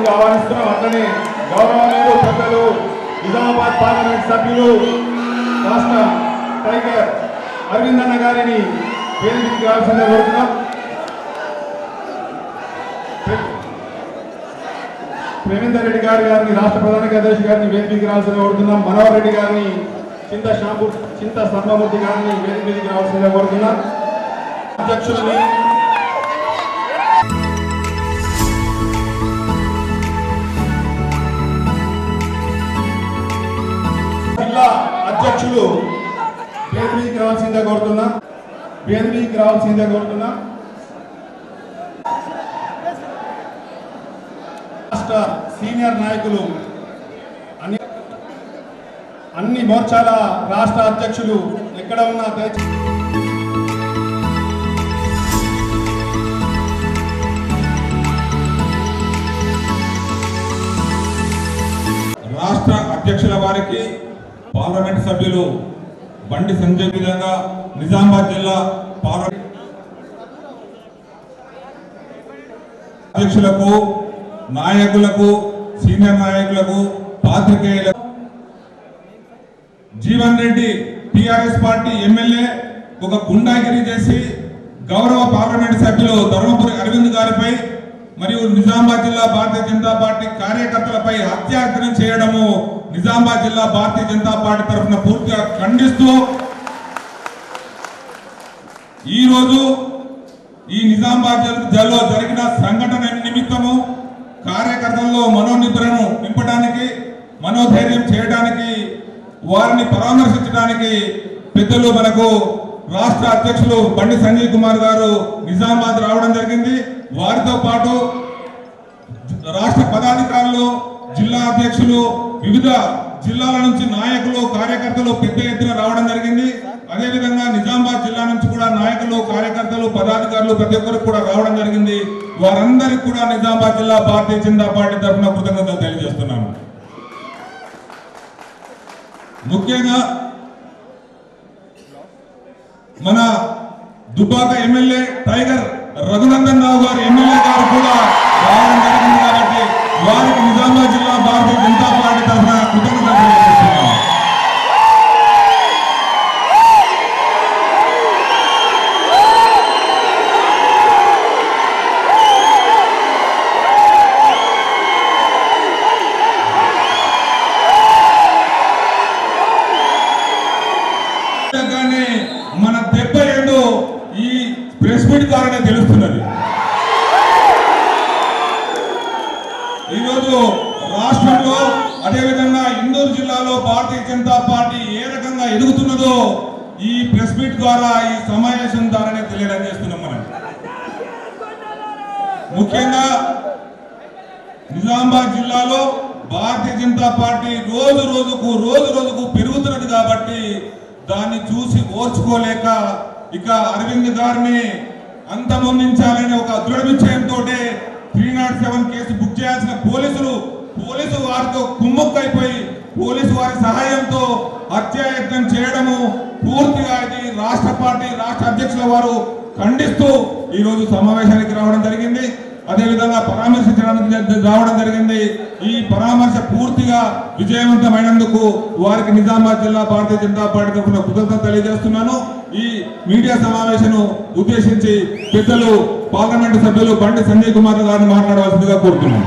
ఆహ్వానిస్తున్నాం అట్లనే గౌరవనీయులు పెద్దలు నిజామాబాద్ పార్లమెంట్ సభ్యులు రాష్ట్ర టైగర్ అరవింద్ అన్న గారిని వేదికకి రావాల్సిందిగా కోరుతున్నాం ప్రేమేందర్ రెడ్డి గారి గారిని రాష్ట్ర ప్రధాన కార్యదర్శి గారిని వేదికకి రావాల్సిందిగా కోరుతున్నాం మనోహర్ రెడ్డి గారిని చింత శ్యాంపూర్ చింత సర్వమూర్తి గారిని వేదిక మీదకి రావాల్సిందిగా కోరుతున్నాం అధ్యక్షులని జిల్లా అధ్యక్షులు వేదికకి రావాల్సిందిగా కోరుతున్నా వేదికకి రావాల్సిందిగా కోరుతున్నా రాష్ట్ర సీనియర్ నాయకులు అన్ని అన్ని మోర్చాల రాష్ట్ర అధ్యక్షులు ఎక్కడ ఉన్నా దయచేసి రాష్ట్ర అధ్యక్షుల వారికి పార్లమెంట్ సభ్యులు బండి సంజయ్ విధంగా నిజామాబాద్ జిల్లా పార్లమెంట్ అధ్యక్షులకు నాయకులకు సీనియర్ నాయకులకు పాత్రికేయులకు Jeevan Reddy TRS party MLA ఒక గుండాగిరి చేసి గౌరవ పార్లమెంట్ సభ్యులు ధర్మపురి అరవింద్ గారిపై మరియు నిజామాబాద్ జిల్లా భారతీయ జనతా పార్టీ కార్యకర్తలపై హత్యాయత్నం చేయడము నిజామాబాద్ జిల్లా భారతీయ జనతా పార్టీ తరఫున పూర్తిగా ఖండిస్తూ ఈ రోజు ఈ నిజామాబాద్ జిల్లా- జిల్లాలో జరిగిన సంఘటన నిమిత్తము కార్యకర్తల్లో మనోనిద్రను నింపడానికి మనోధైర్యం చేయడానికి వారిని పరామర్శించడానికి పెద్దలు మనకు రాష్ట్ర అధ్యక్షులు బండి సంజయ్ కుమార్ గారు నిజామాబాద్ రావడం జరిగింది వారితో పాటు రాష్ట్ర పదాధికారులు జిల్లా అధ్యక్షులు వివిధ జిల్లాల నుంచి నాయకులు కార్యకర్తలు పెద్ద ఎత్తున రావడం జరిగింది అదేవిధంగా నిజామాబాద్ జిల్లా నుంచి కూడా నాయకులు కార్యకర్తలు పదాధికారులు ప్రతి ఒక్కరు కూడా రావడం జరిగింది వారందరికీ కూడా నిజామాబాద్ జిల్లా భారతీయ జనతా పార్టీ తరఫున కృతజ్ఞతలు తెలియజేస్తున్నాను ముఖ్యంగా మన Dubbaka MLA tiger Raghunandan Rao garu MLA గారు కూడా రావడం జరిగింది కాబట్టి వారికి నిజామాబాద్ జిల్లా భారతీయ జనతా పార్టీ తరఫున కృతజ్ఞతలు తెలియజేస్తున్నాను కానీ మన దెబ్బ ఏందో ఈ ప్రెస్ మీట్ ద్వారానే తెలుస్తున్నది ఈరోజు రాష్ట్రంలో అదేవిధంగా ఇందూరు జిల్లాలో భారతీయ జనతా పార్టీ ఏ రకంగా ఎదుగుతున్నదో ఈ ప్రెస్ మీట్ ద్వారా ఈ సమావేశం ద్వారానే తెలియడం చేస్తున్నాం మనం ముఖ్యంగా నిజామాబాద్ జిల్లాలో భారతీయ జనతా పార్టీ రోజు రోజుకు రోజు రోజుకు పెరుగుతున్నది కాబట్టి దాన్ని చూసి ఓర్చుకోలేక ఇక అరవింద్ గారిని అంతమొందించాలనే ఒక దృఢ నిశ్చయంతో three not seven case book చేయాల్సిన పోలీసులు పోలీసు వారితో కుమ్ముక్కైపోయి పోలీసు వారి సహాయంతో హత్యాయత్నం చేయడము పూర్తిగా ఇది రాష్ట్ర పార్టీ రాష్ట్ర అధ్యక్షుల వారు ఖండిస్తూ ఈ రోజు సమావేశానికి రావడం జరిగింది అదేవిధంగా పరామర్శించడానికి జ- రావడం జరిగింది ఈ పరామర్శ పూర్తిగా విజయవంతమైనందుకు వారికి నిజామాబాద్ జిల్లా భారతీయ జనతా పార్టీ తరఫున కృతజ్ఞత తెలియజేస్తున్నాను ఈ మీడియా సమావేశం ఉద్దేశించి పెద్దలు పార్లమెంటు సభ్యులు బండి సంజయ్ కుమార్ గారిని మాట్లాడవలసిందిగా కోరుతున్నాను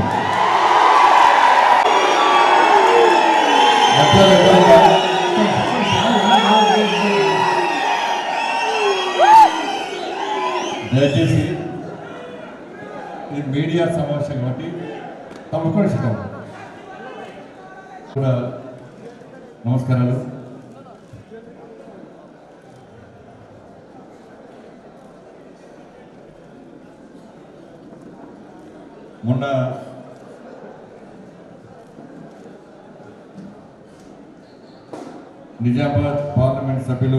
దయచేసి ఇది మీడియా సమావేశం కాబట్టి తప్పకుండా సిద్ధం కూడా నమస్కారాలు మొన్న నిజామాబాద్ పార్లమెంట్ సభ్యులు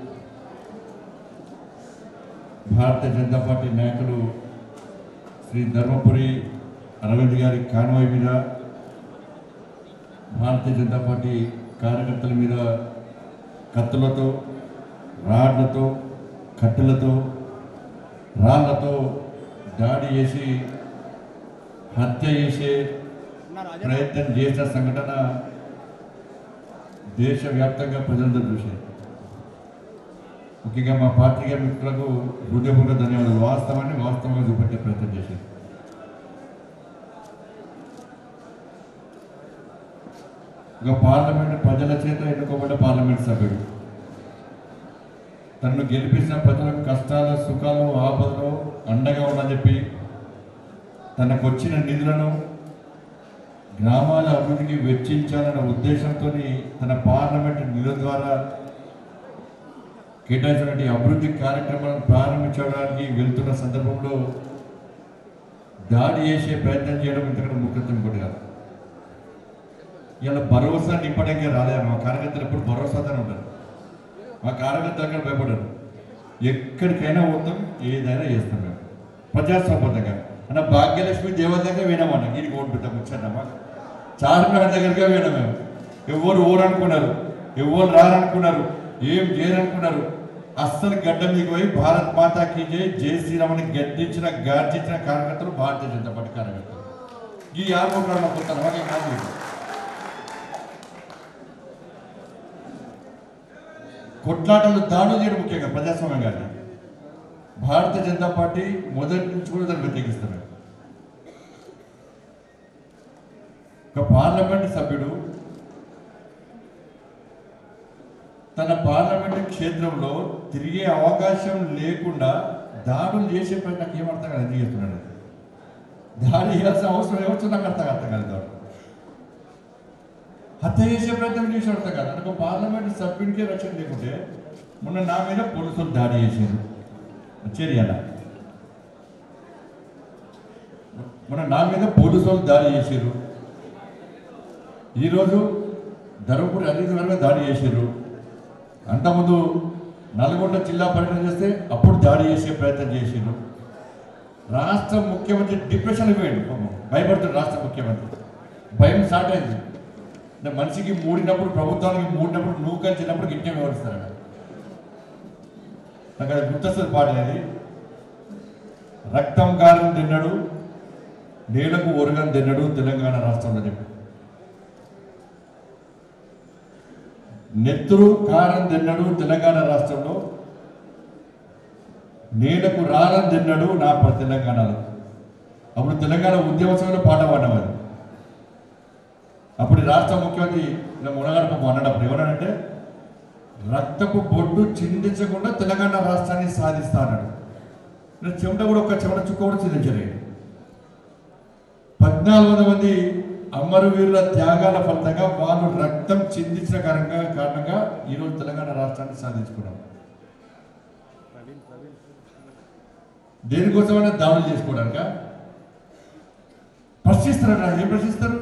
భారతీయ జనతా పార్టీ నాయకులు శ్రీ ధర్మపురి అరవింద్ గారి కాన్వాయ్ మీద భారతీయ జనతా పార్టీ కార్యకర్తల మీద కత్తులతో రాడ్లతో కట్టెలతో రాళ్లతో దాడి చేసి హత్య చేసే ప్రయత్నం చేసిన సంఘటన దేశవ్యాప్తంగా ప్రజలందరూ చూశారు ముఖ్యంగా మా పార్టీగా మిత్రులకు హృదయపూర్వక ధన్యవాదాలు వాస్తవాన్ని వాస్తవంగా చూపెట్టే ప్రయత్నం చేశారు ఒక పార్లమెంట్ ప్రజల చేత ఎన్నుకోబడ్డ పార్లమెంట్ సభ్యుడు తనను గెలిపించిన ప్రజలకు కష్టాలు సుఖాలు ఆపదలు అండగా ఉండని చెప్పి తనకు వచ్చిన నిధులను గ్రామాల అభివృద్ధికి వెచ్చించాలన్న ఉద్దేశంతో తన పార్లమెంట్ నిధుల ద్వారా కేటాయించినటువంటి అభివృద్ధి కార్యక్రమాలను ప్రారంభించడానికి వెళ్తున్న సందర్భంలో దాడి చేసే ప్రయత్నం చేయడం ఇంతకంటే ముఖ్యత్వం ఇంకోటి కాదు ఇలా భరోసా నింపడానికి రాలేదు మా కార్యకర్తలు ఎప్పుడు భరోసాతోనే ఉంటారు మా కార్యకర్తలు అక్కడ భయపడరు ఎక్కడికైనా పోతాం ఏదైనా చేస్తాం మేము ప్రజాస్వామ్యంగా అన్న భాగ్యలక్ష్మి దేవాలయంగా వినమన్నా దీనికి ఓటు పెట్టాం వచ్చానమ్మా చార్మినార్ దగ్గరగా వినాం మేము ఎవరు ఊరు అనుకున్నారు ఎవరు రారనుకున్నారు ఏం చేయరనుకున్నారు అస్సలు గడ్డ మీకు పోయి భారత్ మాతాకి జై జై శ్రీరామని గడ్డించిన గార్జించిన కార్యకర్తలు భారతీయ జనతా పార్టీ కార్యకర్తలు ఈ ఆరోపణ కొంత నమ్మకం కాదు మీకు. కొట్లాటలు దాడులు చేయడం ముఖ్యంగా ప్రజాస్వామ్యం కానీ భారతీయ జనతా పార్టీ మొదటి నుంచి కూడా దాన్ని వ్యతిరేకిస్తారు ఒక పార్లమెంట్ సభ్యుడు తన పార్లమెంట్ క్షేత్రంలో తిరిగే అవకాశం లేకుండా దాడులు చేసే పని నాకు ఏమర్థం కాదు ఎందుకు చేస్తున్నాడు దాడి చేయాల్సిన అవసరం ఏమొచ్చో నాకు అర్థం అర్థం కాదు దాడు హత్య చేసే ప్రయత్నం చేసి అర్థం కాదు అంటే ఒక పార్లమెంట్ సభ్యునికే రక్షణ లేకుంటే మొన్న నా మీద పోలీసులు దాడి చేశారు చర్యల మొన్న నా మీద పోలీసు వాళ్ళు దాడి చేశారు ఈరోజు ధర్మపురి అనిల్ గారి మీద దాడి చేశారు అంతకుముందు నల్గొండ జిల్లా పర్యటన చేస్తే అప్పుడు దాడి చేసే ప్రయత్నం చేశారు రాష్ట్ర ముఖ్యమంత్రి డిప్రెషన్ పోయాడు పాపం. భయపడుతుంది రాష్ట్ర ముఖ్యమంత్రి భయం స్టార్ట్ అయింది అంటే మనిషికి మూడినప్పుడు ప్రభుత్వానికి మూడినప్పుడు నువ్వు కలిసినప్పుడు గిట్టే వివరిస్తాడు నాకు అది గుర్తొస్తుంది పాట అది రక్తం కారం తిన్నాడు నేలకు ఒరగం తిన్నాడు తెలంగాణ రాష్ట్రంలో చెప్పి నెత్తురు కారం తిన్నాడు తెలంగాణ రాష్ట్రంలో నేలకు రారం తిన్నాడు నా ప- తెలంగాణలో అప్పుడు తెలంగాణ ఉద్యమ సమయంలో పాట పాడేవారు అప్పుడు ఈ రాష్ట్ర ముఖ్యమంత్రి ఇలా మునగడప అన్నప్పుడు ఏమన్నాడంటే రక్తపు బొడ్డు చిందించకుండా తెలంగాణ రాష్ట్రాన్ని సాధిస్తా అన్నాడు ఇలా చెమట కూడా ఒక్క చెమట చుక్క కూడా చిందించలేదు పద్నాలుగు వందల మంది అమరవీరుల త్యాగాల ఫలితంగా వాళ్ళు రక్తం చిందించిన కారణంగా కారణంగా ఈరోజు తెలంగాణ రాష్ట్రాన్ని సాధించుకున్నాం దేనికోసమైనా దాడులు చేసుకోవడానిక ప్రశ్నిస్తారట ఏం ప్రశ్నిస్తారు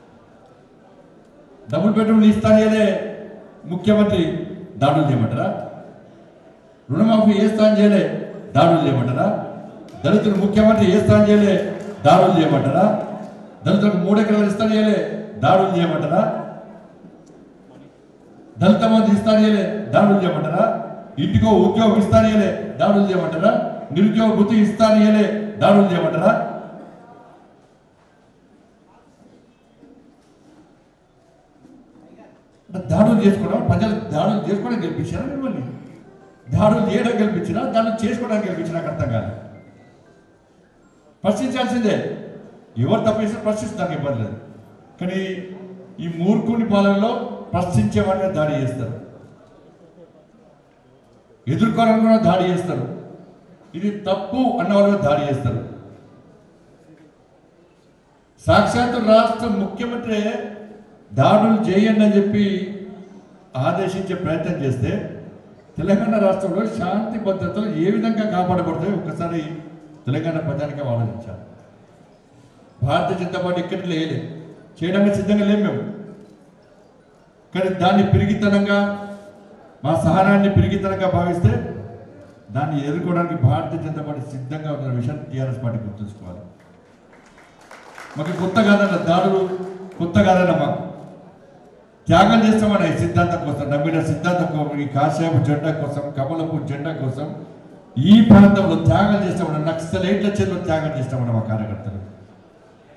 డబుల్ బెడ్రూమ్లు ఇస్తానే ముఖ్యమంత్రి దాడులు చేయమంటారా రుణమాఫీ ఏ స్థానం చేయలే దాడులు చేయమంటారా దళితులు ముఖ్యమంత్రి ఏ స్థానం చేయలే దాడులు చేయమంటారా దళితులకు మూడెకరాలు ఇస్తాను చేయలే దాడులు చేయమంటారా దళిత మంది ఇస్తాను చేయలే దాడులు చేయమంటారా ఇంటికో ఉద్యోగం ఇస్తాను చేయలే దాడులు చేయమంటారా నిరుద్యోగ వృత్తి ఇస్తాను చేయలే దాడులు చేయమంటారా అంటే దాడులు చేసుకోవడం ప్రజలు దాడులు చేసుకోవడం గెలిపించారా మిమ్మల్ని దాడులు చేయడం గెలిపించినా దాడులు చేసుకోవడానికి గెలిపించినా నాకు అర్థం కాదు ప్రశ్నించాల్సిందే ఎవరు తప్పేస్తే ప్రశ్నిస్తానికి ఇబ్బంది లేదు కానీ ఈ మూర్ఖుని పాలనలో ప్రశ్నించే వాళ్ళని దాడి చేస్తారు ఎదుర్కోవాలని కూడా దాడి చేస్తారు ఇది తప్పు అన్న వాళ్ళ మీద దాడి చేస్తారు సాక్షాత్తు రాష్ట్ర ముఖ్యమంత్రి దాడులు చేయండి అని చెప్పి ఆదేశించే ప్రయత్నం చేస్తే తెలంగాణ రాష్ట్రంలో శాంతి భద్రతలు ఏ విధంగా కాపాడబడతాయో ఒక్కసారి తెలంగాణ ప్రజానికి ఆలోచించాలి భారతీయ జనతా పార్టీ ఇక్కడికి లేలే చేయడానికి సిద్ధంగా లేము మేము కానీ దాన్ని పిరిగితనంగా మా సహనాన్ని పిరిగితనంగా భావిస్తే దాన్ని ఎదుర్కోవడానికి భారతీయ జనతా పార్టీ సిద్ధంగా ఉన్న విషయాన్ని టీఆర్ఎస్ పార్టీ గుర్తుంచుకోవాలి మాకు కొత్త కాదన్న దాడులు కొత్త కాదన్న మాకు త్యాగం చేస్తామన్న ఈ సిద్ధాంతం కోసం నమ్మిన సిద్ధాంతం కోసం ఈ కాషాయపు జెండా కోసం కమలపు జెండా కోసం ఈ ప్రాంతంలో త్యాగం చేస్తామన్న నక్సలైట్ల చేతిలో త్యాగం చేస్తామన్న మా కార్యకర్తలు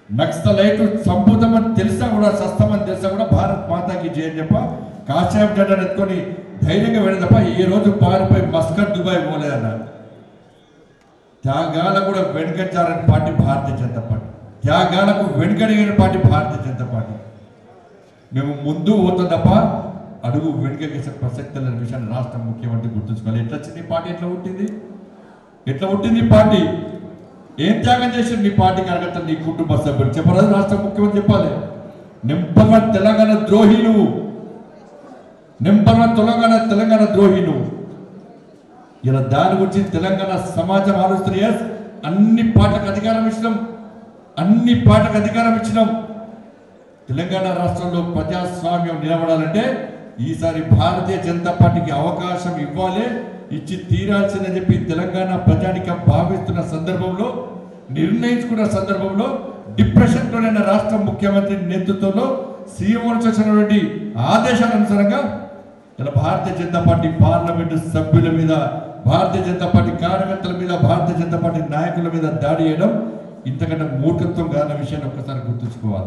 నక్సలైట్ సంపూతమని తెలిసినా కూడా సస్తమని తెలిసినా కూడా భారత్ మాతాకి జయని చెప్ప కాషాయం జెండాను ఎత్తుకొని ధైర్యంగా వెళ్ళి తప్ప ఈ రోజు పారిపోయి మస్కట్ దుబాయ్ పోలేదన్నారు త్యాగాలకు కూడా వెనుకచ్చారని పార్టీ భారతీయ జనతా పార్టీ త్యాగాలకు వెనుకడిగిన పార్టీ భారతీయ జనతా పార్టీ మేము ముందు పోతాం తప్ప అడుగు వెనుకకేసే ప్రసక్తి లేని విషయాన్ని రాష్ట్ర ముఖ్యమంత్రి గుర్తుంచుకోవాలి ఎట్లా వచ్చింది ఈ పార్టీ ఎట్లా పుట్టింది ఎట్లా పుట్టింది ఈ పార్టీ ఏం త్యాగం చేసింది నీ పార్టీ కార్యకర్తలు నీ కుటుంబ సభ్యులు చెప్పరాదు రాష్ట్ర ముఖ్యమంత్రి చెప్పాలి నెంబర్ వన్ తెలంగాణ ద్రోహి నువ్వు నెంబర్ వన్ తెలంగాణ తెలంగాణ ద్రోహి నువ్వు ఇలా దాని గురించి తెలంగాణ సమాజం ఆలోచన yes, అన్ని పాటకు అధికారం ఇచ్చినాం అన్ని పాటకు అధికారం ఇచ్చినాం తెలంగాణ రాష్ట్రంలో ప్రజాస్వామ్యం నిలబడాలంటే ఈసారి భారతీయ జనతా పార్టీకి అవకాశం ఇవ్వాలి ఇచ్చి తీరాల్సిందని చెప్పి తెలంగాణ ప్రజానికం భావిస్తున్న సందర్భంలో నిర్ణయించుకున్న సందర్భంలో డిప్రెషన్లోనైన రాష్ట్ర ముఖ్యమంత్రి నేతృత్వంలో సీఎం నుంచి వచ్చినటువంటి ఆదేశాల అనుసారంగా ఇలా భారతీయ జనతా పార్టీ పార్లమెంటు సభ్యుల మీద భారతీయ జనతా పార్టీ కార్యకర్తల మీద భారతీయ జనతా పార్టీ నాయకుల మీద దాడి చేయడం ఇంతకంటే మూర్ఖత్వం కాని విషయాన్ని ఒక్కసారి గుర్తుంచుకోవాలి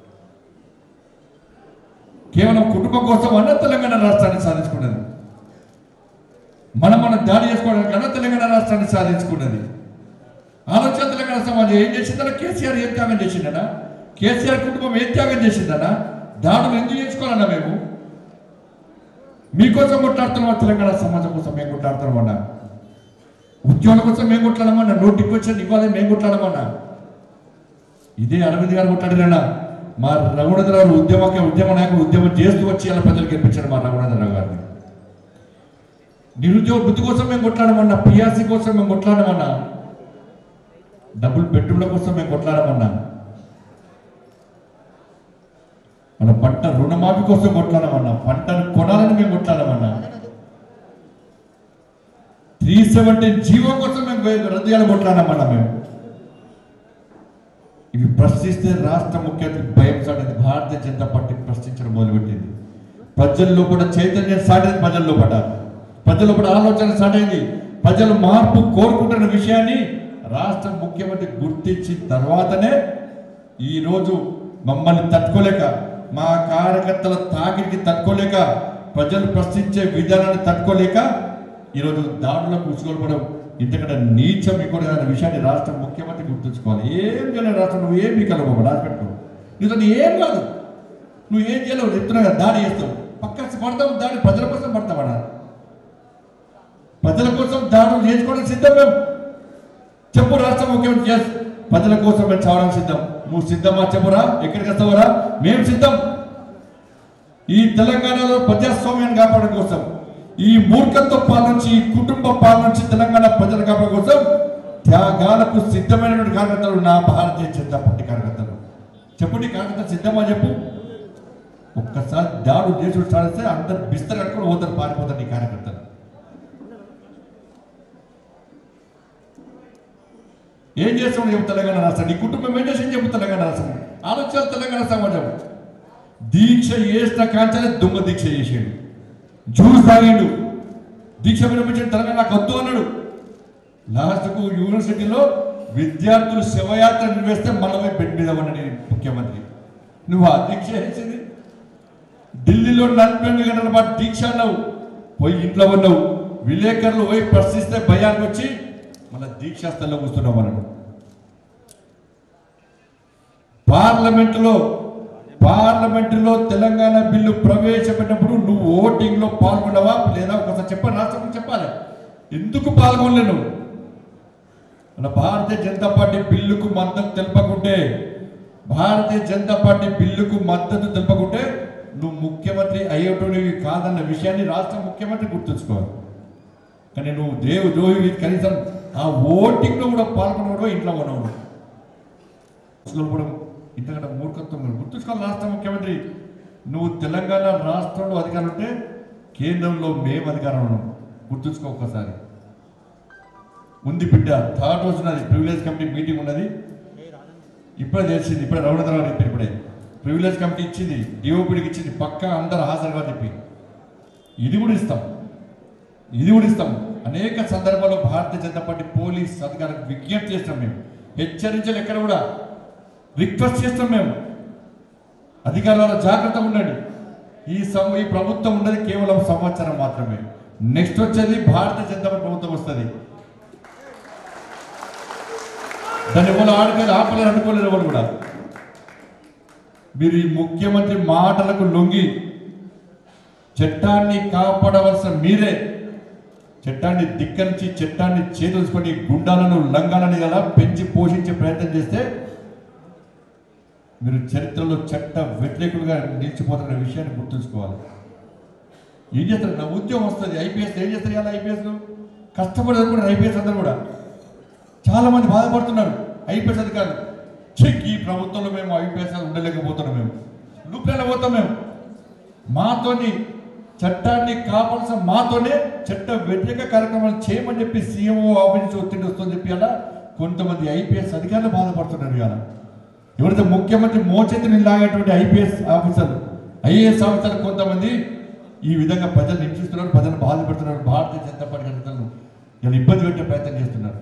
కేవలం కుటుంబం కోసం అన్న తెలంగాణ రాష్ట్రాన్ని సాధించుకున్నది మనం మనం దాడి చేసుకోవడానికి అన్న తెలంగాణ రాష్ట్రాన్ని సాధించుకున్నది ఆలోచన తెలంగాణ సమాజం ఏం చేసిందన్నా కేసీఆర్ ఏం త్యాగం చేసిందనా కేసీఆర్ కుటుంబం ఏం త్యాగం చేసిందనా దాడులు ఎందుకు చేసుకోవాలన్నా మేము మీకోసం కొట్లాడుతున్నామా తెలంగాణ సమాజం కోసం మేము కొట్లాడుతున్నామన్నా ఉద్యోగాల కోసం మేము కొట్లాడమన్నా నోటికి వచ్చి ఇవ్వాలి మేము కొట్లాడమన్నా ఇదే అరవింద్ గారు కొట్లాడినా మా రఘునందరావు ఉద్యమక ఉద్యమ నాయకుడు ఉద్యమం చేస్తూ వచ్చి ఇలా ప్రజలు గెలిపించాడు మా రఘునందరావు గారిని నిరుద్యోగ వృత్తి కోసం మేము కొట్లాడమన్నా పిఆర్సీ కోసం మేము కొట్లాడమన్నా డబ్బులు పెట్టుబడుల కోసం మేము కొట్లాడమన్నా మన పంట రుణమాఫీ కోసం కొట్లాడమన్నా పంటను కొనాలని మేము కొట్లాడమన్నా త్రీ సెవెంటీన్ జీవో కోసం మేము రద్దు చేయాలని కొట్లాడమన్నా మేము ఇవి ప్రశ్నిస్తే రాష్ట్ర ముఖ్యమంత్రి భయం సాటింది భారతీయ జనతా పార్టీ ప్రశ్నించడం మొదలుపెట్టింది ప్రజల్లో కూడా చైతన్యం సాటింది ప్రజల్లో పడ ప్రజల్లో కూడా ఆలోచన సాటైంది ప్రజలు మార్పు కోరుకుంటున్న విషయాన్ని రాష్ట్ర ముఖ్యమంత్రి గుర్తించిన తర్వాతనే ఈరోజు మమ్మల్ని తట్టుకోలేక మా కార్యకర్తల తాకిడికి తట్టుకోలేక ప్రజలు ప్రశ్నించే విధానాన్ని తట్టుకోలేక ఈరోజు దాడులకు ఉచ్చుకోవడం ఇంతకంటే నీచం ఇక్కడ అనే విషయాన్ని రాష్ట్ర ముఖ్యమంత్రి గుర్తుంచుకోవాలి ఏం చేయలేదు రాష్ట్రం నువ్వు ఏం మీకలవు రాసిపెట్టుకో నీతో ఏం కాదు నువ్వు ఏం చేయలేవు చెప్తున్నా కదా దాడి చేస్తావు పక్క పడతావు దాడి ప్రజల కోసం పడతావా ప్రజల కోసం దాడులు చేసుకోవడం సిద్ధం మేము చెప్పు రాష్ట్ర ముఖ్యమంత్రి yes, ప్రజల కోసం మేము చావడం సిద్ధం నువ్వు సిద్ధమా చెప్పురా ఎక్కడికి వస్తావురా మేము సిద్ధం ఈ తెలంగాణలో ప్రజాస్వామ్యాన్ని కాపాడడం కోసం ఈ మూర్ఖత్వ పాలన నుంచి ఈ కుటుంబ పాలన నుంచి తెలంగాణ ప్రజల కాపాడడం కోసం త్యాగాలకు సిద్ధమైనటువంటి కార్యకర్తలు నా భారతీయ జనతా పార్టీ కార్యకర్తలు చెప్పు నీ కార్యకర్తలు సిద్ధమా చెప్పు ఒక్కసారి దాడు దేశం సాధిస్తే అందరు బిస్తర్ కట్టుకుని పోతారు పారిపోతారు నీ కార్యకర్తలు ఏం చేస్తాం చెప్పు తెలంగాణ రాష్ట్రం నీ కుటుంబం ఏం చేసి చెప్పు తెలంగాణ రాష్ట్రం ఆలోచన తెలంగాణ సమాజం దీక్ష చేసిన కాంచనే దొంగ దీక్ష చేసాడు జ్యూస్ తాగాడు దీక్ష విరమించిన తెలంగాణ నాకు వద్దు అన్నాడు లాస్ట్కు యూనివర్సిటీలో విద్యార్థులు శివయాత్ర నిర్వహిస్తే మనమే బెడ్ మీద ఉన్నాడు ఈ ముఖ్యమంత్రి నువ్వు ఆ దీక్ష చేసింది ఢిల్లీలో నలభై ఎనిమిది గంటల పాటు దీక్ష అన్నావు పోయి ఇంట్లో ఉన్నావు విలేకరులు పోయి ప్రశ్నిస్తే భయానికి వచ్చి మన దీక్షాస్థల్లో కూర్చున్నాం మనను పార్లమెంటులో పార్లమెంటులో తెలంగాణ బిల్లు ప్రవేశపెట్టినప్పుడు నువ్వు ఓటింగ్ లో పాల్గొన్నావా లేదా ఒకసారి చెప్పాలి రాష్ట్రం చెప్పాలి ఎందుకు పాల్గొనలేను మన భారతీయ జనతా పార్టీ బిల్లుకు మద్దతు తెలపకుంటే భారతీయ జనతా పార్టీ బిల్లుకు మద్దతు తెలపకుంటే నువ్వు ముఖ్యమంత్రి అయ్యేటోనివి కాదన్న విషయాన్ని రాష్ట్ర ముఖ్యమంత్రి గుర్తుంచుకోవాలి కానీ నువ్వు దేవు ద్రోహి కనీసం ఆ ఓటింగ్లో కూడా పాల్గొనవడం ఇంట్లో ఉన్నవాడు కూడా ఇంతకంటే మూర్ఖత్వం మీరు గుర్తుంచుకోవాలి రాష్ట్ర ముఖ్యమంత్రి నువ్వు తెలంగాణ రాష్ట్రంలో అధికారం ఉంటే కేంద్రంలో మేము అధికారం ఉన్నాం గుర్తుంచుకో ఒక్కసారి ఉంది బిడ్డ థర్డ్ రోజు ఉన్నది ప్రివిలేజ్ కమిటీ మీటింగ్ ఉన్నది ఇప్పుడే తెలిసింది ఇప్పుడే రవణధరావు చెప్పారు ఇప్పుడే ప్రివిలేజ్ కమిటీ ఇచ్చింది డిఓపిడికి ఇచ్చింది పక్కా అందరు హాజరుగా చెప్పి ఇది కూడా ఇస్తాం ఇది కూడా ఇస్తాం అనేక సందర్భాల్లో భారతీయ జనతా పార్టీ పోలీస్ అధికారులకు విజ్ఞప్తి చేస్తాం మేము హెచ్చరించాలి ఎక్కడ కూడా రిక్వెస్ట్ చేస్తాం మేము అధికారుల జాగ్రత్తగా ఉండండి ఈ సం ఈ ప్రభుత్వం ఉన్నది కేవలం సంవత్సరం మాత్రమే నెక్స్ట్ వచ్చేది భారతీయ జనతా పార్టీ ప్రభుత్వం వస్తుంది దాన్ని ఎవరు ఆడుకొని ఆపలేరు అనుకోలేరు ఎవరు కూడా మీరు ఈ ముఖ్యమంత్రి మాటలకు లొంగి చట్టాన్ని కాపాడవలసిన మీరే చట్టాన్ని ధిక్కరించి చట్టాన్ని చేదలుచుకొని గుండాలను లంగాలను ఎలా పెంచి పోషించే ప్రయత్నం చేస్తే మీరు చరిత్రలో చట్ట వ్యతిరేకులుగా నిలిచిపోతున్న విషయాన్ని గుర్తుంచుకోవాలి ఏం చేస్తారు నా ఉద్యోగం వస్తుంది ఐపీఎస్ ఏం చేస్తారు ఇలా ఐపీఎస్ కష్టపడి చదువుకున్నారు ఐపీఎస్ అందరూ కూడా చాలా మంది బాధపడుతున్నారు ఐపీఎస్ అధికారులు చెక్ ఈ ప్రభుత్వంలో మేము ఐపీఎస్ ఉండలేకపోతున్నాం మేము లూప్లలో పోతాం మేము మాతోని చట్టాన్ని కాపాల్సిన మాతోనే చట్ట వ్యతిరేక కార్యక్రమాలు చేయమని చెప్పి సీఎంఓ ఆఫీస్ నుంచి ఒత్తిడి వస్తుందని చెప్పి అలా కొంతమంది ఐపీఎస్ అధికారులు బాధపడుతున్నారు ఇవాళ ఎవరైతే ముఖ్యమంత్రి మోచేతిని లాగేటువంటి ఐపీఎస్ ఆఫీసర్లు ఐఏఎస్ ఆఫీసర్లు కొంతమంది ఈ విధంగా ప్రజలు హింసిస్తున్నారు ప్రజలు బాధపెడుతున్నారు భారతీయ జనతా పార్టీ అధికారులు ఇలా ఇబ్బంది పెట్టే ప్రయత్నం చేస్తున్నారు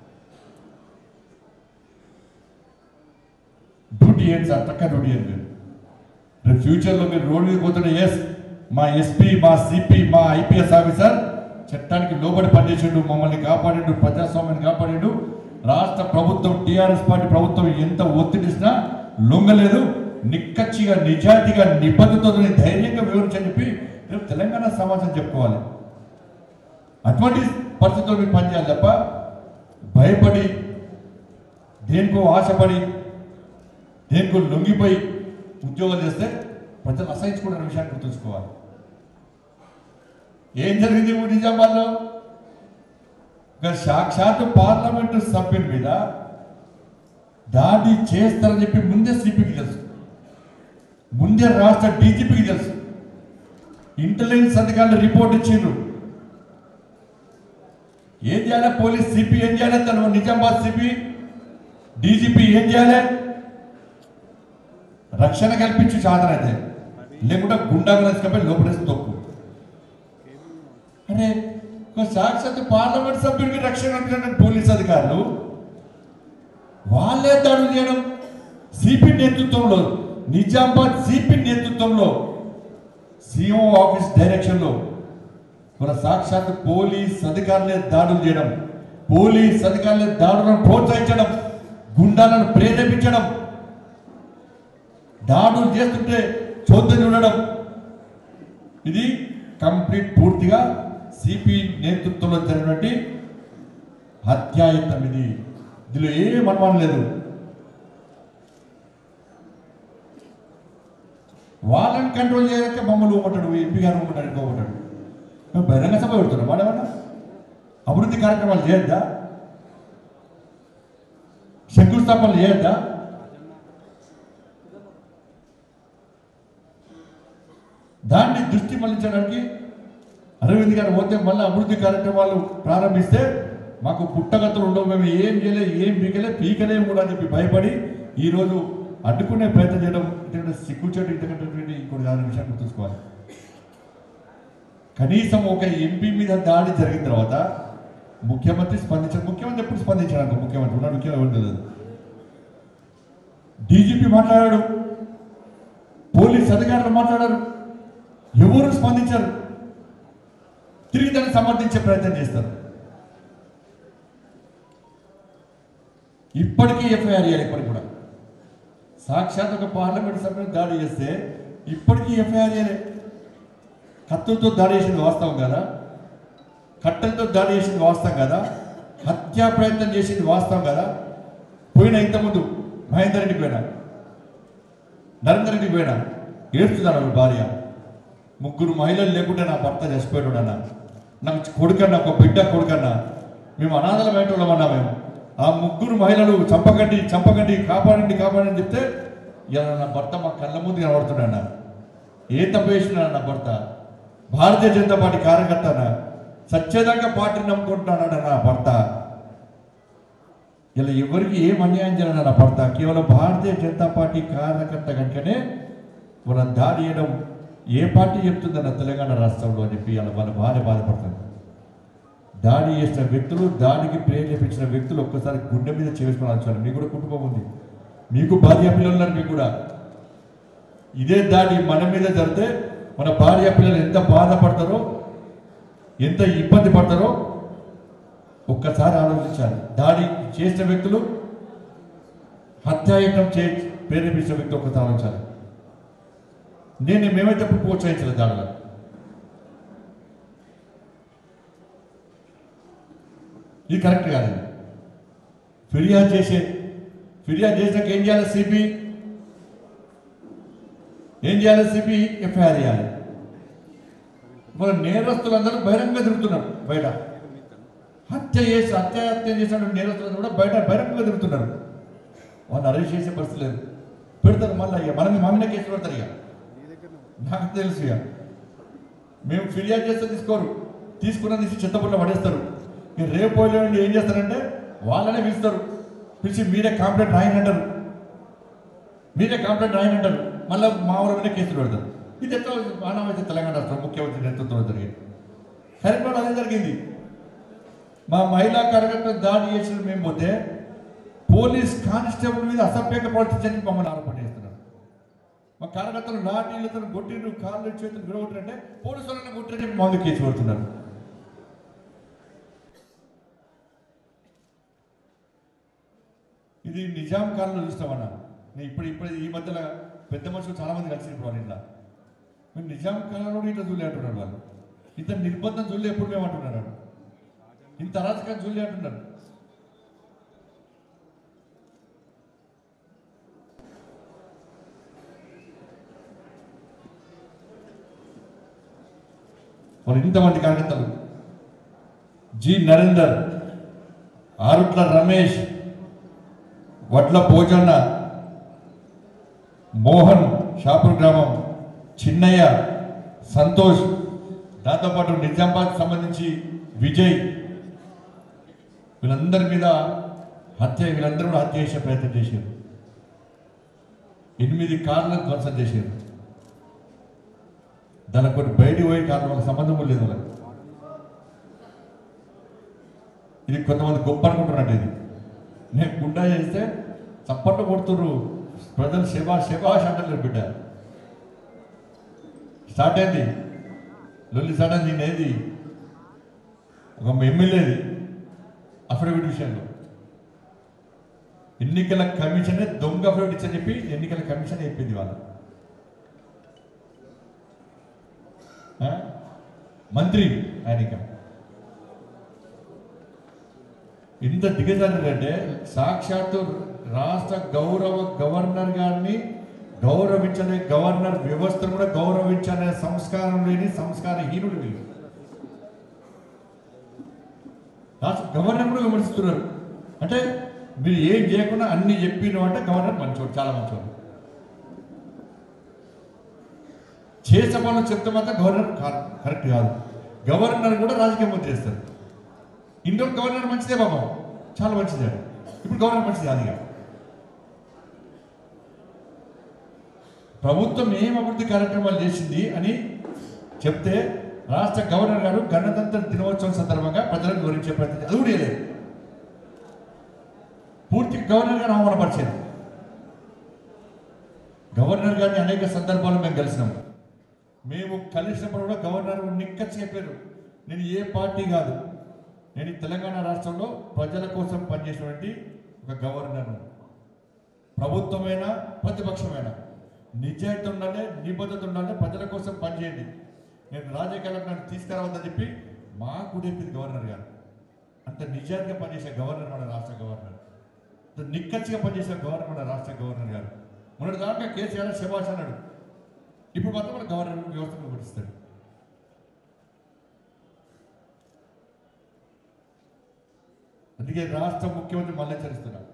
డ్యూటీ ఏంటి సార్ తక్కువ డ్యూటీ ఏంటి మీరు రేపు ఫ్యూచర్లో మీరు రోడ్డు మీద పోతున్న ఎస్ మా ఎస్పీ మా సిపి మా ఐపీఎస్ ఆఫీసర్ చట్టానికి లోబడి పనిచేసిండు మమ్మల్ని కాపాడిండు ప్రజాస్వామ్యాన్ని కాపాడిండు రాష్ట్ర ప్రభుత్వం టీఆర్ఎస్ పార్టీ ప్రభుత్వం ఎంత ఒత్తిడిచ్చినా లొంగలేదు నిక్కచ్చిగా నిజాయితీగా నిబద్ధతతో ధైర్యంగా వివరించని చెప్పి రేపు తెలంగాణ సమాజం చెప్పుకోవాలి అటువంటి పరిస్థితుల్లో మీరు పనిచేయాలి తప్ప భయపడి దేనికో ఆశపడి దేనికో లొంగిపోయి ఉద్యోగం చేస్తే ప్రజలు అసహించుకున్న విషయాన్ని గుర్తుంచుకోవాలి ఏం జరిగింది ఊ నిజామాబాద్లో ఒక సాక్షాత్ పార్లమెంటు సభ్యుని మీద దాడి చేస్తారని చెప్పి ముందే సిపికి తెలుసు ముందే రాష్ట్ర డీజీపీకి తెలుసు ఇంటెలిజెన్స్ అధికారులు రిపోర్ట్ ఇచ్చిండ్రు ఏం చేయాలి పోలీస్ సిపి ఏం చేయాలి తను నిజామాబాద్ సిపి డీజీపీ ఏం చేయాలి రక్షణ కల్పించి సాధనైతే లేకుంటే గుండాగా తీసుకపోయి లోపలేసి తొక్కు అరే ఒక సాక్షాత్ పార్లమెంట్ సభ్యుడికి రక్షణ కల్పించిన పోలీస్ అధికారులు వాళ్ళే దాడులు చేయడం సిపి నేతృత్వంలో నిజామాబాద్ సిపి నేతృత్వంలో సిఓ ఆఫీస్ డైరెక్షన్లో మన సాక్షాత్ పోలీస్ అధికారులే దాడులు చేయడం పోలీస్ అధికారులే దాడులను ప్రోత్సహించడం గుండాలను ప్రేరేపించడం దాడులు చేస్తుంటే చూద్దని ఉండడం ఇది కంప్లీట్ పూర్తిగా సిపి నేతృత్వంలో జరిగినటువంటి హత్యాయత్నం ఇది ఇందులో ఏ అనుమానం లేదు వాళ్ళని కంట్రోల్ చేయలేక మమ్మల్ని ఊమంటాడు ఎంపీ గారు ఊమంటాడు ఇంకోమంటాడు మేము బహిరంగ సభ పెడుతున్నాం వాడేమన్నా అభివృద్ధి కార్యక్రమాలు చేయొద్దా శంకుస్థాపనలు చేయొద్దా దాన్ని దృష్టి మళ్లించడానికి అరవింద్ గారు పోతే మళ్ళీ అభివృద్ధి కార్యక్రమాలు ప్రారంభిస్తే మాకు పుట్టగతులు ఉండవు మేము ఏం చేయలే ఏం పీకలే పీకలేం కూడా అని చెప్పి భయపడి ఈరోజు అడ్డుకునే ప్రయత్నం చేయడం ఇంతకంటే సిగ్గుచేటు ఇంతకంటే ఇంకోటి దాని విషయాన్ని గుర్తుంచుకోవాలి కనీసం ఒక ఎంపీ మీద దాడి జరిగిన తర్వాత ముఖ్యమంత్రి స్పందించారు ముఖ్యమంత్రి ఎప్పుడు స్పందించాడు ముఖ్యమంత్రి ఉన్నాడు ముఖ్యమంత్రి తెలియదు డీజీపీ మాట్లాడాడు పోలీస్ అధికారులు మాట్లాడారు ఎవరు స్పందించారు తిరిగి దాన్ని సమర్థించే ప్రయత్నం చేస్తారు ఇప్పటికీ ఎఫ్ఐఆర్ ఇవ్వాలి ఇప్పటికి కూడా సాక్షాత్ ఒక పార్లమెంట్ సభ్యులు దాడి చేస్తే ఇప్పటికీ ఎఫ్ఐఆర్ ఇవ్వాలి కత్తులతో దాడి చేసింది వాస్తవం కదా కట్టెలతో దాడి చేసింది వాస్తవం కదా హత్యా ప్రయత్నం చేసింది వాస్తవం కదా పోయిన ఇంతకుముందు మహేందర్ రెడ్డికి పోయినా నరేందర్ రెడ్డికి పోయినా ఏడుస్తున్నారు ఆవిడ భార్య ముగ్గురు మహిళలు లేకుంటే నా భర్త చచ్చిపోయాడు అన్న నాకు కొడుకన్నా ఒక బిడ్డ కొడుకన్నా మేము అనాథల వేటోళ్ళమన్నా మేము ఆ ముగ్గురు మహిళలు చంపకండి చంపకండి కాపాడండి కాపాడండి అని చెప్తే ఇలా నా భర్త మా కళ్ళ ముందు కనబడుతున్నాడు ఏ తప్పు చేసినా నా భర్త భారతీయ జనతా పార్టీ కార్యకర్తనా సత్యదంగా పార్టీని నమ్ముకుంటున్నాడు నా భర్త ఇలా ఎవరికి ఏం అన్యాయం చేయాలని నా భర్త కేవలం భారతీయ జనతా పార్టీ కార్యకర్త కనుకనే వాళ్ళ దాడి చేయడం ఏ పార్టీ చెప్తుందన్న తెలంగాణ రాష్ట్రంలో అని చెప్పి వాళ్ళ వాళ్ళ భార్య బాధపడుతుంది దాడి చేసిన వ్యక్తులు దాడికి ప్రేరేపించిన వ్యక్తులు ఒక్కసారి గుండె మీద చేసుకుని ఆలోచన మీకు కూడా కుటుంబం ఉంది మీకు భార్య పిల్లలు ఉన్నారు మీకు కూడా ఇదే దాడి మన మీద జరిగితే మన భార్య పిల్లలు ఎంత బాధపడతారో ఎంత ఇబ్బంది పడతారో ఒక్కసారి ఆలోచించాలి దాడి చేసిన వ్యక్తులు హత్యాయత్నం చే ప్రేరేపించిన వ్యక్తి ఒక్కసారి ఆలోచించాలి నేను మేమైతే ఎప్పుడు ప్రోత్సహించలేదు దాడులను ఇది కరెక్ట్ కాదు ఇది. ఫిర్యాదు చేసే ఫిర్యాదు చేసినాక ఏం చేయాలి సిపి ఏం చేయాలి సిపి ఎఫ్ఐఆర్ చేయాలి మన నేరస్తులందరూ బహిరంగ తిరుగుతున్నారు బయట హత్య చేసి హత్యాహత్య చేసిన నేరస్తులందరూ కూడా బయట బహిరంగంగా తిరుగుతున్నారు వాళ్ళు అరెస్ట్ చేసే పరిస్థితి లేదు పెడతారు మళ్ళీ ఇక మనం మా మీద కేసు పెడతారు ఇక నాకు తెలుసు ఇక మేము ఫిర్యాదు చేస్తే తీసుకోరు తీసుకున్న తీసి చెత్తపుల్ల పడేస్తారు ఇక రేపు ఎల్లుండి ఏం చేస్తారంటే వాళ్ళనే పిలుస్తారు పిలిచి మీరే కాంప్లైంట్ రాయని అంటారు మీరే కాంప్లైంట్ రాయని అంటారు మళ్ళీ మా ఊరి మీద కేసులు పెడతారు ఇది ఎట్లా మానవైతే తెలంగాణ రాష్ట్రం ముఖ్యమంత్రి నేతృత్వంలో జరిగింది కరీంనగర్ అదే జరిగింది మా మహిళా కార్యకర్త దాడి చేసిన మేము పోతే పోలీస్ కానిస్టేబుల్ మీద అసభ్యంగా ప్రవర్తించని మమ్మల్ని ఆరోపణ చేస్తున్నారు మా కార్యకర్తలు లాఠీలతో కొట్టిండ్రు కాళ్ళు చేతులు విడగొట్టారంటే పోలీసు వాళ్ళని కొట్టినట్టు మా మీద కేసు పెడుతున్నారు ఇది నిజాం కాలంలో చూస్తామన్నా నేను ఇప్పుడు ఇప్పుడు ఈ మధ్యలో పెద్ద మనుషులు చాలా మంది కలిసి ఇప్పుడు వాళ్ళ ఇంట్లో మేము నిజాం కాలంలో ఇట్లా చూలే అంటున్నారు వాళ్ళు ఇంత నిర్బంధం చూలే ఎప్పుడు మేము అంటున్నారు వాళ్ళు. ఇంత అరాచకం చూలే అంటున్నారు వాళ్ళు ఇంతమంది కార్యకర్తలు జి నరేందర్ ఆరుట్ల రమేష్ వడ్ల పోజన్న మోహన్ షాపూర్ గ్రామం చిన్నయ్య సంతోష్ దాంతోపాటు నిజామాబాద్ సంబంధించి విజయ్ వీళ్ళందరి మీద హత్య వీళ్ళందరూ కూడా హత్య చేసే ప్రయత్నం చేశారు ఎనిమిది కార్లను ధ్వంసం చేశారు దానికి కొన్ని బయటికి పోయే కారణం వాళ్ళకి సంబంధం కూడా లేదు వాళ్ళకి ఇది కొంతమంది గొప్ప అనుకుంటున్నట్టు ఇది నేను గుండా చేస్తే చప్పట్లు కొడుతుర్రు ప్రజలు శివా శివాష్ అంటారు బిడ్డ స్టార్ట్ అయింది లొల్లి స్టార్ట్ అయింది నేది ఒక ఎమ్మెల్యేది అఫిడవిట్ విషయంలో ఎన్నికల కమిషన్ దొంగ అఫిడవిట్ ఇచ్చని చెప్పి ఎన్నికల కమిషన్ చెప్పింది వాళ్ళు ఆ? మంత్రి ఆయనక ఇంత దిగజారంటే సాక్షాత్తు రాష్ట్ర గౌరవ గవర్నర్ గారిని గౌరవించలే గవర్నర్ వ్యవస్థను కూడా గౌరవించనే సంస్కారం లేని సంస్కారహీనుడు వీళ్ళు రాష్ట్ర గవర్నర్ కూడా విమర్శిస్తున్నారు అంటే మీరు ఏం చేయకుండా అన్ని చెప్పిన అంటే గవర్నర్ మంచోడు చాలా మంచోడు చేసే పనులు చెప్తే మాత్రం గవర్నర్ కా- కరెక్ట్ కాదు గవర్నర్ కూడా రాజకీయ ముద్ర చేస్తారు ఇండోర్ గవర్నర్ మంచిదే బాబా చాలా మంచిదే ఇప్పుడు గవర్నర్ మంచిది అది కాదు ప్రభుత్వం ఏం అభివృద్ధి కార్యక్రమాలు చేసింది అని చెప్తే రాష్ట్ర గవర్నర్ గారు గణతంత్ర దినోత్సవం సందర్భంగా ప్రజలకు వివరించే ప్రయత్నం అది కూడా లేదు పూర్తి గవర్నర్ గారు అవమానపరిచారు గవర్నర్ గారిని అనేక సందర్భాలు మేము కలిసినాం మేము కలిసినప్పుడు కూడా గవర్నర్ నిక్కచ్చి చెప్పారు నేను ఏ పార్టీ కాదు నేను ఈ తెలంగాణ రాష్ట్రంలో ప్రజల కోసం పనిచేసినటువంటి ఒక గవర్నర్ ప్రభుత్వమైనా ప్రతిపక్షమైనా నిజాయితీ ఉండాలి నిబద్ధత ఉండాలి ప్రజల కోసం పనిచేయండి నేను రాజకీయాలకు నన్ను తీసుకురావద్దని చెప్పి మాకు చెప్పింది గవర్నర్ గారు అంత నిజాయితీగా పనిచేసే గవర్నర్ మన రాష్ట్ర గవర్నర్ అంత నిక్కచ్చిగా పనిచేసే గవర్నర్ మన రాష్ట్ర గవర్నర్ గారు మొన్నటి దాకా కేసీఆర్ శభాష్ అన్నాడు ఇప్పుడు మాత్రం మన గవర్నర్ వ్యవస్థను పట్టిస్తాడు అందుకే రాష్ట్ర ముఖ్యమంత్రి మళ్ళీ హెచ్చరిస్తున్నాడు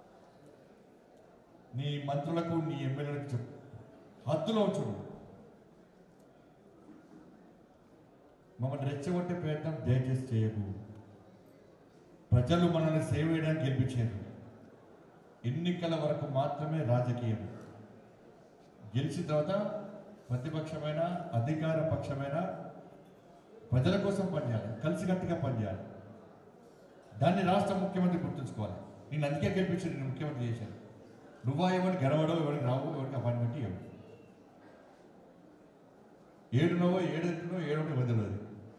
నీ మంత్రులకు నీ ఎమ్మెల్యేలకు చెప్పు హద్దులో ఉంచుడు మమ్మల్ని రెచ్చగొట్టే ప్రయత్నం దయచేసి చేయకు ప్రజలు మనల్ని సేవ చేయడానికి గెలిపించారు ఎన్నికల వరకు మాత్రమే రాజకీయం గెలిచిన తర్వాత ప్రతిపక్షమైన అధికార పక్షమైన ప్రజల కోసం పనిచేయాలి కలిసికట్టుగా పనిచేయాలి దాన్ని రాష్ట్ర ముఖ్యమంత్రి గుర్తుంచుకోవాలి నేను అందుకే గెలిపించి నేను ముఖ్యమంత్రి చేశాను నువ్వా ఎవరికి గెలవడో ఎవరికి రావు ఎవరికి అపాయింట్మెంట్ ఇవ్వవు ఏడునవో ఏడెంటునో ఏడో వదిలేదు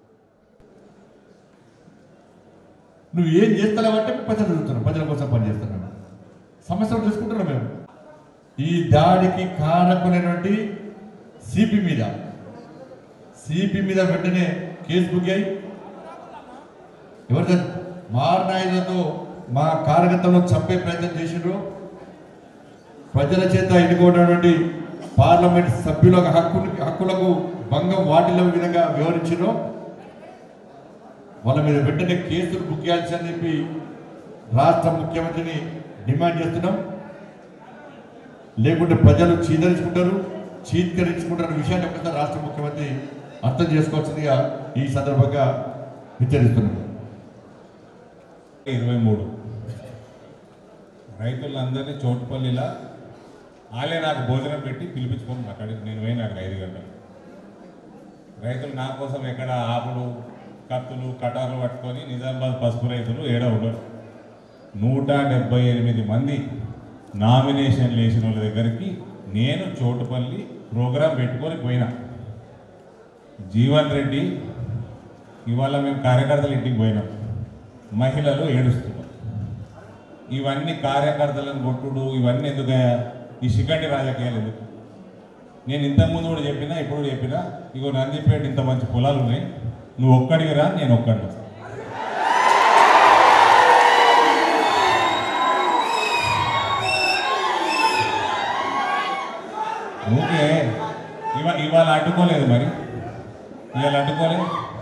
నువ్వు ఏం చేస్తావంటే మేము ప్రజలు చదువుతున్నాం ప్రజల కోసం పనిచేస్తున్నాం సమస్యలు చూసుకుంటున్నాం మేము ఈ దాడికి కారకులైనటువంటి సిపి మీద సిపి మీద వెంటనే కేసు బుక్ అయ్యి ఎవరితో మారణాయులతో మా కార్యకర్తలను చంపే ప్రయత్నం చేసిండ్రు ప్రజల చేత ఎన్నుకున్నటువంటి పార్లమెంట్ సభ్యుల హక్కు హక్కులకు భంగం వాటిల్ల విధంగా వివరించారో వాళ్ళ మీద వెంటనే కేసులు బుక్ చేయాల్సి చెప్పి రాష్ట్ర ముఖ్యమంత్రిని డిమాండ్ చేస్తున్నాం లేకుంటే ప్రజలు చీదరించుకుంటారు చీత్కరించుకుంటారు విషయాన్ని ఒకసారి రాష్ట్ర ముఖ్యమంత్రి అర్థం చేసుకోవాల్సిందిగా ఈ సందర్భంగా హెచ్చరిస్తున్నాం ఇరవై మూడు రైతులందరినీ చోటుపల్లిలా వాళ్ళే నాకు భోజనం పెట్టి పిలిపించుకొని అక్కడికి నేను పోయినా అక్కడ ఐదు గంటలు రైతులు నా కోసం ఎక్కడ ఆపుడు కత్తులు కటార్లు పట్టుకొని నిజామాబాద్ పసుపు రైతులు ఏడ ఉండరు నూట డెబ్బై ఎనిమిది మంది నామినేషన్ వేసిన వాళ్ళ దగ్గరికి నేను చోటుపల్లి ప్రోగ్రాం పెట్టుకొని పోయినా జీవన్ రెడ్డి ఇవాళ మేము కార్యకర్తలు ఇంటికి పోయినాం మహిళలు ఏడుస్తున్నారు ఇవన్నీ కార్యకర్తలను కొట్టుడు ఇవన్నీ ఎందుకయ్యా ఈ శిఖండి రాజకీయాలు ఎందుకు నేను ఇంతకుముందు కూడా చెప్పినా ఇప్పుడు కూడా చెప్పినా ఇగో నందిపేట ఇంత మంచి పొలాలు ఉన్నాయి నువ్వు ఒక్కడికి రా నేను ఒక్కడిని వస్తా ఓకే ఇవా ఇవాళ అడ్డుకోలేదు మరి ఇవాళ అడ్డుకోలేదు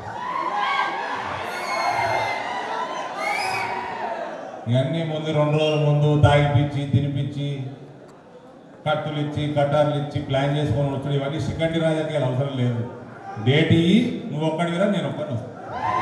ఇవన్నీ ముందు రెండు రోజుల ముందు తాగిపించి తినిపించి కట్టులు ఇచ్చి కటార్లు ఇచ్చి ప్లాన్ చేసుకొని వచ్చాడు ఇవన్నీ సికండి రాజకీయాలు అవసరం లేదు డేట్ ఇయ్యి నువ్వు ఒక్కడికి రా నేను ఒక్కడిని వస్తాను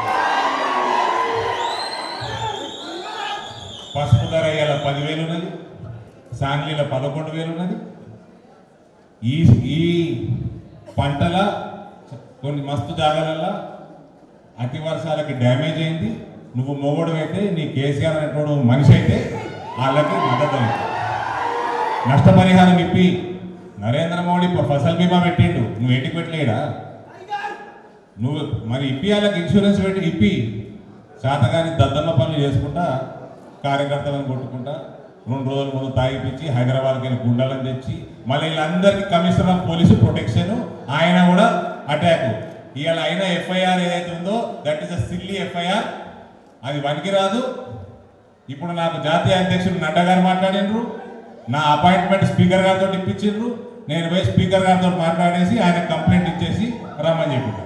పసుపు ధర ఇవాళ పదివేలు ఉన్నది సాంగ్లీలో పదకొండు వేలు ఉన్నది ఈ ఈ పంటల కొన్ని మస్తు జాగాలలో అతి వర్షాలకి డ్యామేజ్ అయింది నువ్వు మొగడు అయితే నీ కేసీఆర్ అనేటువంటి మనిషి అయితే వాళ్ళకి మద్దతు ఉంది. నష్టపరిహారం ఇప్పి నరేంద్ర మోడీ ప- ఫసల్ బీమా పెట్టిండు నువ్వు ఎన్నికి పెట్టలేడా నువ్వు మరి ఇప్పి వాళ్ళకి ఇన్సూరెన్స్ పెట్టి ఇప్పి శాతగాని దద్దమ్మ పనులు చేసుకుంటా కార్యకర్తలను కొట్టుకుంటా రెండు రోజుల ముందు తాగిపించి హైదరాబాద్కి వెళ్ళి గుండాలను తెచ్చి మళ్ళీ వీళ్ళందరికీ కమిషనర్ ఆఫ్ పోలీసు ప్రొటెక్షన్ ఆయన కూడా అటాక్ ఇవాళ అయిన ఎఫ్ఐఆర్ ఏదైతే ఉందో that is a silly FIR అది వనికి రాదు ఇప్పుడు నాకు జాతీయ అధ్యక్షుడు నడ్డా గారు మాట్లాడినరు నా అపాయింట్మెంట్ స్పీకర్ గారితో ఇప్పించిండ్రు నేను పోయి స్పీకర్ గారితో మాట్లాడేసి ఆయన కంప్లైంట్ ఇచ్చేసి రమ్మని చెప్పిన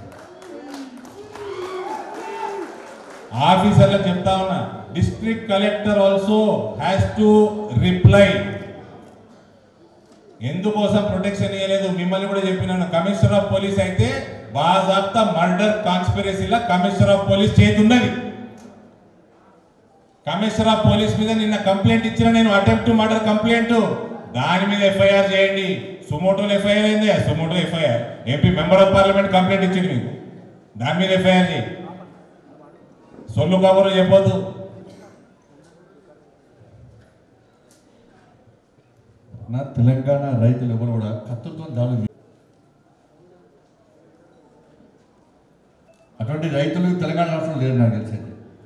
ఆఫీసర్లకు చెప్తా ఉన్నా district collector also has to reply ఎందుకోసం ప్రొటెక్షన్ ఇవ్వలేదు మిమ్మల్ని కూడా చెప్పినాను కమిషనర్ ఆఫ్ పోలీస్ అయితే బాజాబ్తా మర్డర్ కాన్స్పిరసీలో కమిషనర్ ఆఫ్ పోలీస్ చేతి ఉన్నది కమిషనర్ ఆఫ్ పోలీస్ మీద నిన్న కంప్లైంట్ ఇచ్చిన నేను అటెంప్ట్ మర్డర్ కంప్లైంట్ దాని మీద ఎఫ్ఐఆర్ చేయండి సుమోటోలో ఎఫ్ఐఆర్ అయింది suo motu FIR MP member of parliament complaint ఇచ్చింది మీకు దాని మీద ఎఫ్ఐఆర్ చేయి సొల్లు కబురు చెప్పొద్దు నా తెలంగాణ రైతులు ఎవరు కూడా కత్తులతో దాడులు చే- అటువంటి రైతులు తెలంగాణ రాష్ట్రంలో లేరు నాకు తెలిసింది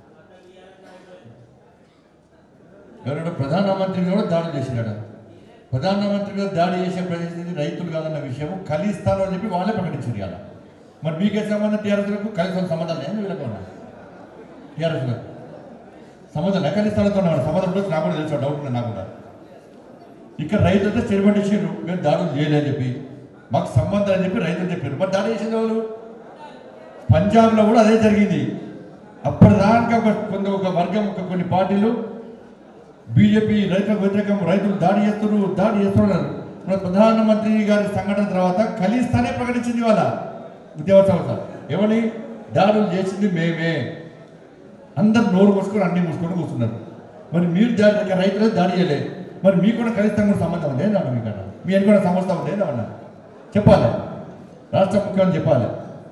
ఎవరైనా ప్రధానమంత్రి మీద కూడా దాడులు చేసినాడు ప్రధానమంత్రి మీద దాడి చేసే ప్రదేశం రైతులు కాదన్న విషయం ఖలిస్తాను అని చెప్పి వాళ్ళే ప్రకటించారు ఇవాళ మరి మీకే సంబంధం టీఆర్ఎస్లకు కలిసి సంబంధం లేదు వీళ్ళకు టీఆర్ఎస్లకు సంబంధం లేక ఖలిస్తాలతో సంబంధం కూడా నాకు కూడా తెలుసు డౌట్ ఉంది నాకు కూడా ఇక్కడ రైతులతో చెరుబండి ఇచ్చారు మేము దాడులు చేయలేదని చెప్పి మాకు సంబంధం అని చెప్పి రైతులు చెప్పారు మరి దాడి చేసేది వాళ్ళు పంజాబ్లో కూడా అదే జరిగింది అప్పటిదాకా ఒక కొంత ఒక వర్గం ఒక కొన్ని పార్టీలు బీజేపీ రైతులకు వ్యతిరేకం రైతులు దాడి చేస్తున్నారు దాడి చేస్తున్నారు మన ప్రధానమంత్రి గారి సంఘటన తర్వాత ఖలిస్తానే ప్రకటించింది వాళ్ళ ఉద్యోగ సంస్థ ఎవరి దాడులు చేసింది మేమే అందరు నోరు మూసుకొని అన్ని మూసుకొని కూర్చున్నారు మరి మీరు దాడి ఇక్కడ రైతులు దాడి చేయలేదు మరి మీకు కూడా ఖలిస్తాం కూడా సంబంధం ఉంది ఏందన్నా మీకు అన్న మీ కూడా సంస్థ ఉంది ఏందన్నా చెప్పాలి రాష్ట్ర ముఖ్యమంత్రి చెప్పాలి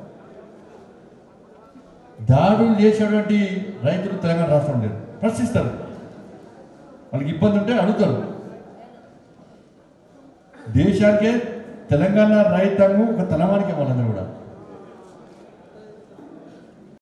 దాడులు చేసేటువంటి రైతులు తెలంగాణ రాష్ట్రం లేరు ప్రశ్నిస్తారు వాళ్ళకి ఇబ్బంది ఉంటే అడుగుతారు దేశానికే తెలంగాణ రైతాంగం ఒక తలమానికే వాళ్ళందరూ కూడా